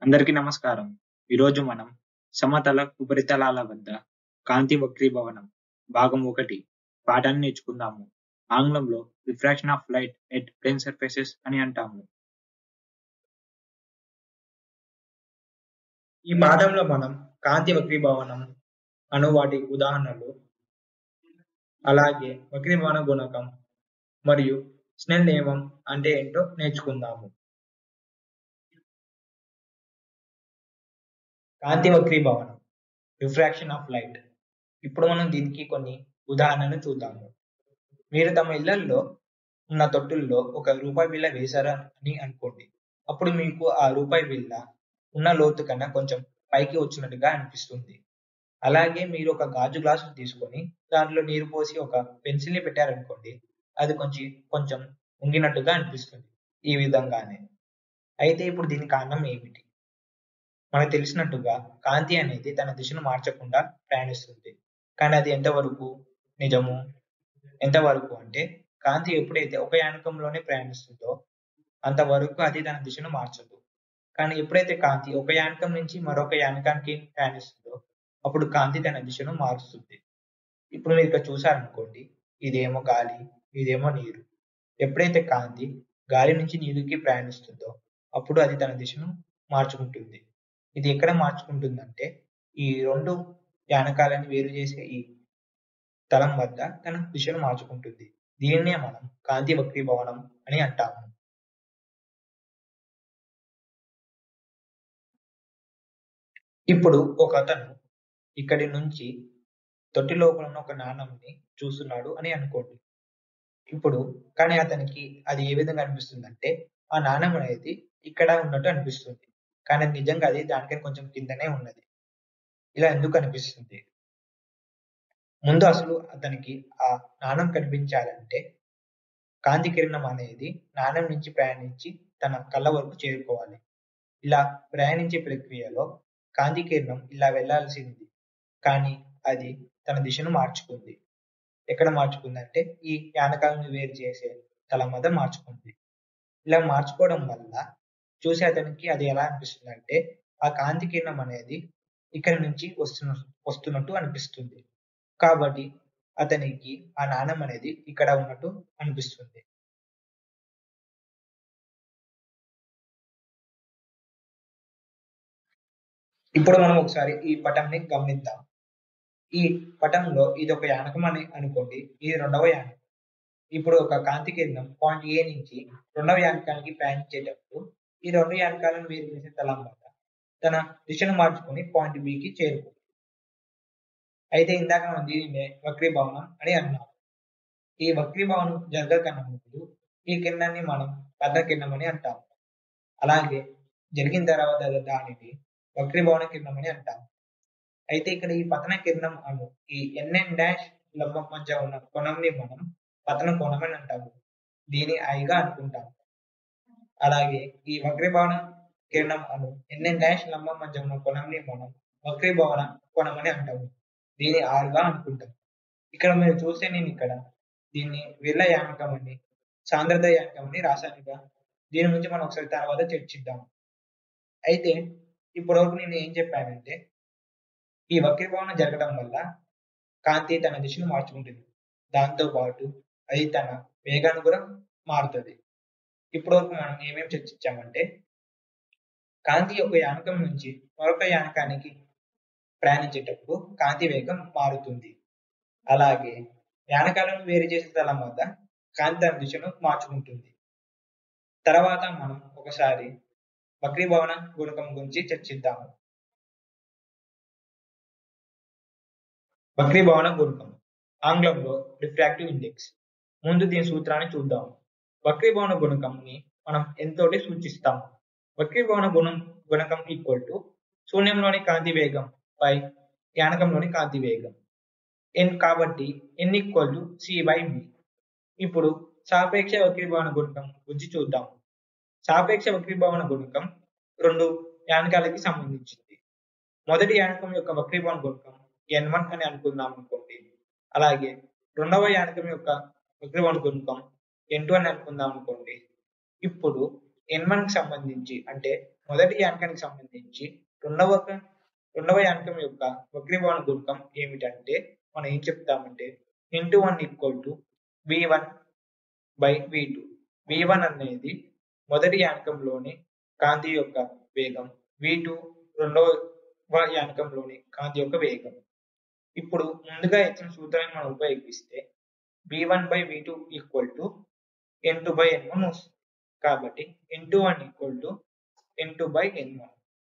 అందరికీ నమస్కారం. ఈరోజు మనం సమతల ఉపరితలాల వద్ద కాంతి వక్రీభవనం భాగం 1 పాఠాన్ని నేర్చుకుందాము. ఆంగ్లంలో refraction of light at plane surfaces అని అంటాము. ఈ పాఠంలో మనం కాంతి వక్రీభవనం అను వాటి ఉదాహరణలు అలాగే వక్రీభవన గుణకం మరియు స్నెల్ నియమం అంటే ఏంటో నేర్చుకుందాము కాంతి వక్రీభవనం రిఫ్రాక్షన్ ఆఫ్ లైట్ ఇప్పుడు మనం దీనికి కొన్ని ఉదాహరణలు చూద్దాము మీరు తమ ఇళ్లలో ఉన్న తొట్టుల్లో ఒక రూపాయి బిళ్ళ వేశారా అని అనుకోండి అప్పుడు మీకు ఆ రూపాయి బిళ్ళ ఉన్న లోతు కన్నా కొంచెం పైకి వచ్చినట్టుగా అనిపిస్తుంది అలాగే మీరు ఒక గాజు గ్లాసు తీసుకొని దాంట్లో నీరు పోసి ఒక పెన్సిల్ ని పెట్టారనుకోండి అది కొంచెం కొంచెం ఉంగినట్టుగా అనిపిస్తుంది ఈ విధంగానే అయితే ఇప్పుడు దీని కారణం ఏమిటి మనకు తెలిసినట్టుగా కాంతి అనేది తన దిశను మార్చకుండా ప్రయాణిస్తుంది కానీ అది ఎంతవరకు నిజము ఎంతవరకు అంటే కాంతి ఎప్పుడైతే ఒక యానకంలోనే ప్రయాణిస్తుందో అంతవరకు అది తన దిశను మార్చదు కానీ ఎప్పుడైతే కాంతి ఒక యానకం నుంచి మరొక యానకానికి ప్రయాణిస్తుందో అప్పుడు కాంతి తన దిశను మారుస్తుంది ఇప్పుడు మీరు ఇక్కడ చూసారనుకోండి ఇదేమో గాలి ఇదేమో నీరు ఎప్పుడైతే కాంతి గాలి నుంచి నీరుకి ప్రయాణిస్తుందో అప్పుడు అది తన దిశను మార్చుకుంటుంది ఇది ఎక్కడ మార్చుకుంటుందంటే ఈ రెండు యానకాలని వేరు చేసే ఈ తలం వద్ద తన దిశను మార్చుకుంటుంది దీన్నే మనం కాంతి వక్రీభవనం అని అంటాము ఇప్పుడు ఒక అతను ఇక్కడి నుంచి తొట్టి లోపల ఉన్న ఒక నాణంని చూస్తున్నాడు అని అనుకోండి ఇప్పుడు కానీ అతనికి అది ఏ విధంగా అనిపిస్తుంది అంటే ఆ నాణం అనేది ఇక్కడ ఉన్నట్టు అనిపిస్తుంది కానీ నిజంగా అది దానికని కొంచెం కిందనే ఉన్నది ఇలా ఎందుకు అనిపిస్తుంది ముందు అసలు అతనికి ఆ నాణం కనిపించాలంటే కాంతి కిరణం అనేది నాణం నుంచి ప్రయాణించి తన కళ్ళ వరకు చేరుకోవాలి ఇలా ప్రయాణించే ప్రక్రియలో కాంతి కిరణం ఇలా వెళ్లాల్సింది కానీ అది తన దిశను మార్చుకుంది ఎక్కడ మార్చుకుంది అంటే ఈ యానకాలను వేరు చేసే తల వద్ద మార్చుకుంది ఇలా మార్చుకోవడం వల్ల చూసే అతనికి అది ఎలా అనిపిస్తుంది అంటే ఆ కాంతి కిరణం అనేది ఇక్కడి నుంచి వస్తున్న వస్తున్నట్టు అనిపిస్తుంది కాబట్టి అతనికి ఆ నాణం అనేది ఇక్కడ ఉన్నట్టు అనిపిస్తుంది ఇప్పుడు మనం ఒకసారి ఈ పటంని గమనిద్దాం ఈ పటంలో ఇది ఒక యానకం అని అనుకోండి ఇది రెండవ యానకం ఇప్పుడు ఒక కాంతి కిరణం పాయింట్ ఏ నుంచి రెండవ యానకానికి ప్రయాణించేటప్పుడు ఈ రెండు యానకాలను వేరు చేసే తలం వల్ల తన దిశను మార్చుకొని పాయింట్ బికి చేరుకుంది అయితే ఇందాక మనం దీనినే వక్రీభవనం అని అన్నాం ఈ వక్రీభవనం జరగకన్నా ముందు ఈ కిరణాన్ని మనం పద్మ కిరణం అని అంటాం అలాగే జరిగిన తర్వాత దానిని వక్రీభవన కిరణం అని అంటాం అయితే ఇక్కడ ఈ పతన కిరణం అను ఈ ఎన్ఎన్ డాష్ లంబం మధ్య ఉన్న కోణంని మనం పతన కోణం అని అంటాము దీని ఐగా అనుకుంటాం అలాగే ఈ వక్రీభవన కిరణం అను ఎన్ఎన్ డాష్ లంబం మధ్య ఉన్న కోణంని మనం వక్రీభవన కోణం అని అంటాము దీని ఆరుగా అనుకుంటాం ఇక్కడ మీరు చూస్తే నేను ఇక్కడ దీన్ని విల్ల యానకం అని సాంద్రత యానకం అని రాశానుగా దీని గురించి మనం ఒకసారి తర్వాత చర్చిద్దాం అయితే ఇప్పటివరకు నేను ఏం చెప్పానంటే ఈ వక్రీభవనం జరగడం వల్ల కాంతి తన దిశను మార్చుకుంటుంది దాంతో పాటు అది తన వేగాన్ని కూడా మారుతుంది ఇప్పటివరకు మనం ఏమేమి చర్చించామంటే కాంతి ఒక యానకం నుంచి మరొక యానకానికి ప్రయాణించేటప్పుడు కాంతి వేగం మారుతుంది అలాగే యానకాలను వేరు చేసే స్థలం వద్ద కాంతి తన దిశను మార్చుకుంటుంది తర్వాత మనం ఒకసారి వక్రీభవన గుణకం గురించి చర్చిద్దాము వక్రీభవన గుణకం ఆంగ్లంలో రిఫ్రాక్టివ్ ఇండెక్స్ ముందు దీని సూత్రాన్ని చూద్దాం వక్రీభవన గుణకంని మనం ఎంతోటి సూచిస్తాం వక్రీభవన గుణం గుణకం ఈక్వల్ టు శూన్యంలోని కాంతి వేగం బై యానకంలోని కాంతి వేగం ఎన్ కాబట్టి N equal to C by B ఇప్పుడు సాపేక్ష వక్రీభవన గుణకం గురించి చూద్దాం సాపేక్ష వక్రీభవన గుణకం రెండు యానకాలకి సంబంధించింది మొదటి యానకం యొక్క వక్రీభవన గుణకం ఎన్ వన్ అని అనుకుందాం అనుకోండి అలాగే రెండవ యానకం యొక్క వక్రీభవన గుణకం ఎన్ టూ అని అనుకుందాం అనుకోండి ఇప్పుడు ఎన్ వన్ కి సంబంధించి అంటే మొదటి యానకానికి సంబంధించి రెండవ రెండవ యానకం యొక్క వక్రీభవన గుణకం ఏమిటంటే మనం ఏం చెప్తామంటే into one equal to V one by V two V one అనేది మొదటి యానకంలోని కాంతి యొక్క వేగం వి టూ రెండవ యానకంలోని కాంతి యొక్క వేగం ఇప్పుడు ముందుగా ఇచ్చిన సూత్రాన్ని మనం ఉపయోగిస్తే V one by V two equal to N two by N one వస్తుంది కాబట్టి N two one equal to N two by N one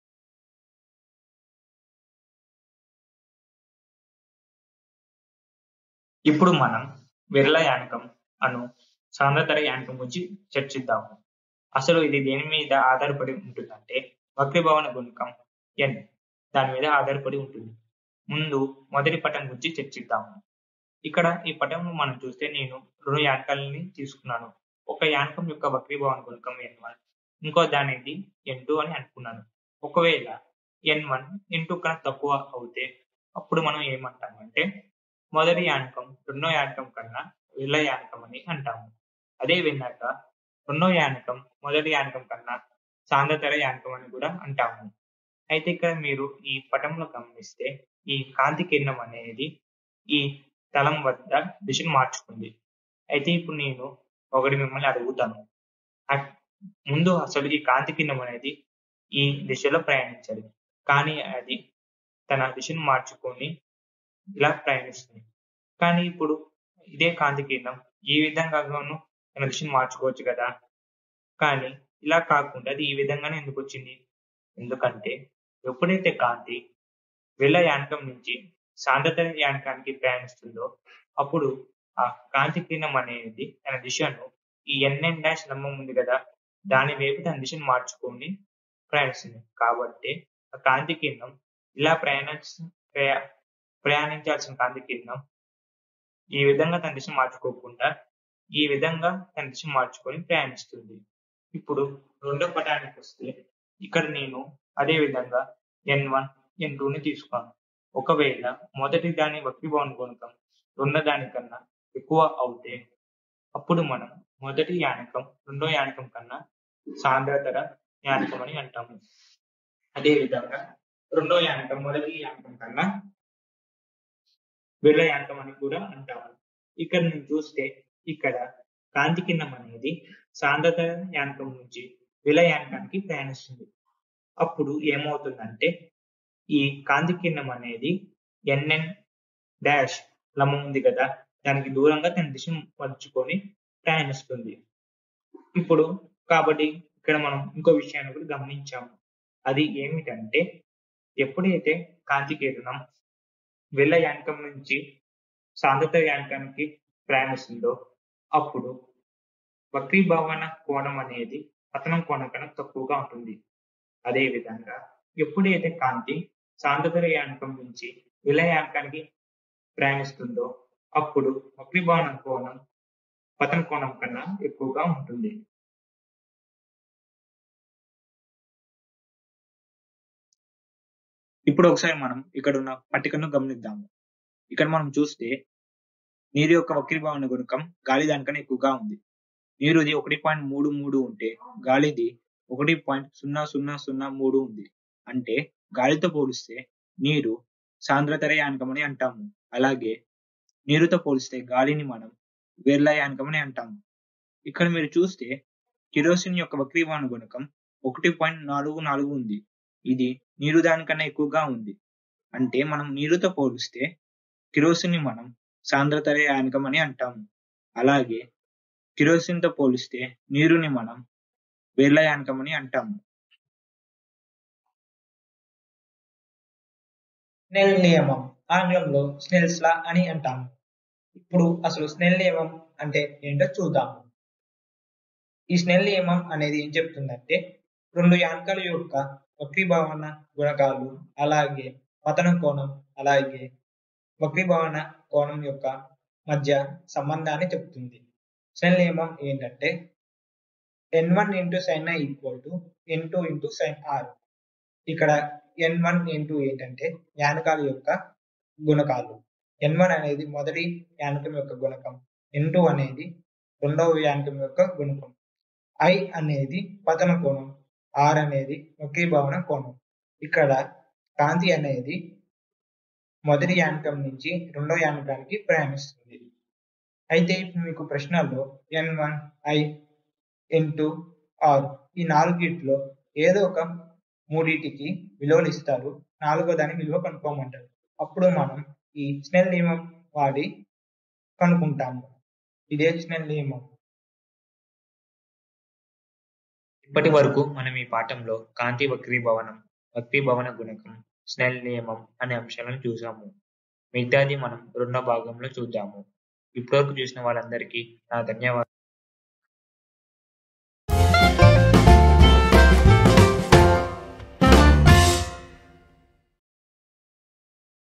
ఇప్పుడు మనం విరళ యానకం అను సాంద్రతర యానకం గురించి చర్చిద్దాము అసలు ఇది దేని మీద ఆధారపడి ఉంటుందంటే వక్రీభవన గుణకం ఎన్ దాని మీద ఆధారపడి ఉంటుంది ముందు మొదటి పటం గురించి చర్చిద్దాము ఇక్కడ ఈ పటంలో మనం చూస్తే నేను రెండు యానకాలని తీసుకున్నాను ఒక యానకం యొక్క వక్రీభవన గుణకం ఎన్ వన్ ఇంకో దానిది ఎన్ టూ అని అనుకున్నాను ఒకవేళ ఎన్ వన్ ఎన్ టూ కన్నా తక్కువ అవుతే అప్పుడు మనం ఏమంటామంటే మొదటి యానకం రెండో యానకం కన్నా విల్ల యానకం అని అంటాము అదే విధంగా రెండో యానకం మొదటి యానకం కన్నా సాంద్రతర యానకం అని కూడా అంటాము అయితే ఇక్కడ మీరు ఈ పటంలో గమనిస్తే ఈ కాంతి కిరణం అనేది ఈ తలం వద్ద దిశను మార్చుకుంది అయితే ఇప్పుడు నేను ఒకటి మిమ్మల్ని అడుగుతాను అట్- ముందు అసలు ఈ కాంతి కిరణం అనేది ఈ దిశలో ప్రయాణించాలి కానీ అది తన దిశను మార్చుకొని ఇలా ప్రయాణిస్తుంది కానీ ఇప్పుడు ఇదే కాంతి కిరణం ఈ విధంగాను తన దిశను మార్చుకోవచ్చు కదా కానీ ఇలా కాకుండా అది ఈ విధంగానే ఎందుకు వచ్చింది ఎందుకంటే ఎప్పుడైతే కాంతి వెళ్ళ యానకం నుంచి సాంద్రత యానకానికి ప్రయాణిస్తుందో అప్పుడు ఆ కాంతి కిరణం అనేది తన దిశను ఈ ఎన్ఎన్ డాష్ లంబం ఉంది కదా దాని వైపు తన దిశను మార్చుకొని ప్రయాణిస్తుంది కాబట్టి ఆ కాంతి కిరణం ఇలా ప్రయాణ ప్రయా ప్రయాణించాల్సిన కాంతి కిరణం ఈ విధంగా తన దిశ మార్చుకోకుండా ఈ విధంగా తన దిశ మార్చుకొని ప్రయాణిస్తుంది ఇప్పుడు రెండో పటానికి వస్తే ఇక్కడ నేను అదే విధంగా ఎన్ వన్ ఎన్ ని తీసుకున్నాను ఒకవేళ మొదటి దాని వక్రీభవన గుణకం రెండో దానికన్నా ఎక్కువ అవుతే అప్పుడు మనం మొదటి యానకం రెండో యానకం కన్నా సాంద్రతర యానకం అని అంటాము అదే విధంగా రెండో యానకం మొదటి యానకం కన్నా వెళ్ళ యానకం అని కూడా అంటాము ఇక్కడ నేను చూస్తే ఇక్కడ కాంతి కిరణం అనేది సాంద్రత యానకం నుంచి విల యానకానికి ప్రయాణిస్తుంది అప్పుడు ఏమవుతుందంటే ఈ కాంతి కిరణం అనేది ఎన్ఎన్ డాష్ లంబం ఉంది కదా దానికి దూరంగా తన దిశ మలుచుకొని ప్రయాణిస్తుంది ఇప్పుడు కాబట్టి ఇక్కడ మనం ఇంకో విషయాన్ని కూడా గమనించాము అది ఏమిటంటే ఎప్పుడైతే కాంతి కిరణం వెళ్ళ యానకం నుంచి సాంద్రత యానకానికి ప్రయాణిస్తుందో అప్పుడు వక్రీభవన కోణం అనేది పతనం కోణం కన్నా తక్కువగా ఉంటుంది అదే విధంగా ఎప్పుడైతే కాంతి సాంద్రత యానకం నుంచి విల యానకానికి ప్రయాణిస్తుందో అప్పుడు వక్రీభవన కోణం పతన కోణం కన్నా ఎక్కువగా ఉంటుంది ఇప్పుడు ఒకసారి మనం ఇక్కడ ఉన్న పట్టికను గమనిద్దాము ఇక్కడ మనం చూస్తే నీరు యొక్క వక్రీభవన గుణకం గాలి దానికన్నా ఎక్కువగా ఉంది నీరుది ఒకటి పాయింట్ మూడు మూడు ఉంటే గాలిది ఒకటి పాయింట్ సున్నా సున్నా సున్నా మూడు ఉంది అంటే గాలితో పోలిస్తే నీరు సాంద్రతర యానకం అని అంటాము అలాగే నీరుతో పోలిస్తే గాలిని మనం వేర్ల యానకం అని అంటాము ఇక్కడ మీరు చూస్తే కిరోసిన్ యొక్క వక్రీభవన గుణకం ఒకటి పాయింట్ నాలుగు నాలుగు ఉంది ఇది నీరు దానికన్నా ఎక్కువగా ఉంది అంటే మనం నీరుతో పోలిస్తే కిరోసిన్ ని మనం సాంద్రతర యానకం అని అంటాము అలాగే కిరోసిన్ తో పోలిస్తే నీరుని మనం వేర్ల యానకం అని అంటాము స్నెల్ నియమం ఆంగ్లంలో స్నెల్స్ లా అని అంటాము ఇప్పుడు అసలు స్నెల్ నియమం అంటే ఏంటో చూద్దాము ఈ స్నెల్ నియమం అనేది ఏం చెప్తుందంటే రెండు యాంకాల యొక్క వక్రీభవన గుణకాలు అలాగే పతన కోణం అలాగే వక్రీభవన కోణం యొక్క మధ్య సంబంధాన్ని చెప్తుంది స్నెల్ నియమం ఏంటంటే N one into sine I equal to N two into sine R ఇక్కడ ఎన్ వన్ ఎన్ టూ ఏంటంటే యానకాల యొక్క గుణకాలు ఎన్ వన్ అనేది మొదటి యానకం యొక్క గుణకం ఎన్ టూ అనేది రెండవ యానకం యొక్క గుణకం ఐ అనేది పతన కోణం ఆర్ అనేది వక్రీభవన కోణం ఇక్కడ కాంతి అనేది మొదటి యానకం నుంచి రెండో యానకానికి ప్రయాణిస్తుంది అయితే ఇప్పుడు మీకు ప్రశ్నల్లో N one I N two R ఈ నాలుగిట్లో ఏదో ఒక మూడిటికి విలువలు ఇస్తారు నాలుగో దాని విలువ కనుక్కోమంటారు అప్పుడు మనం ఈ స్నెల్ నియమం వాడి కనుక్కుంటాము ఇదే స్నెల్ నియమం ఇప్పటి వరకు మనం ఈ పాఠంలో కాంతి వక్రీభవనం వక్రీభవన గుణకం స్నెల్ నియమం అనే అంశాలను చూసాము మిగతాది మనం రెండో భాగంలో చూద్దాము ఇప్పటివరకు చూసిన వాళ్ళందరికీ నా ధన్యవాదాలు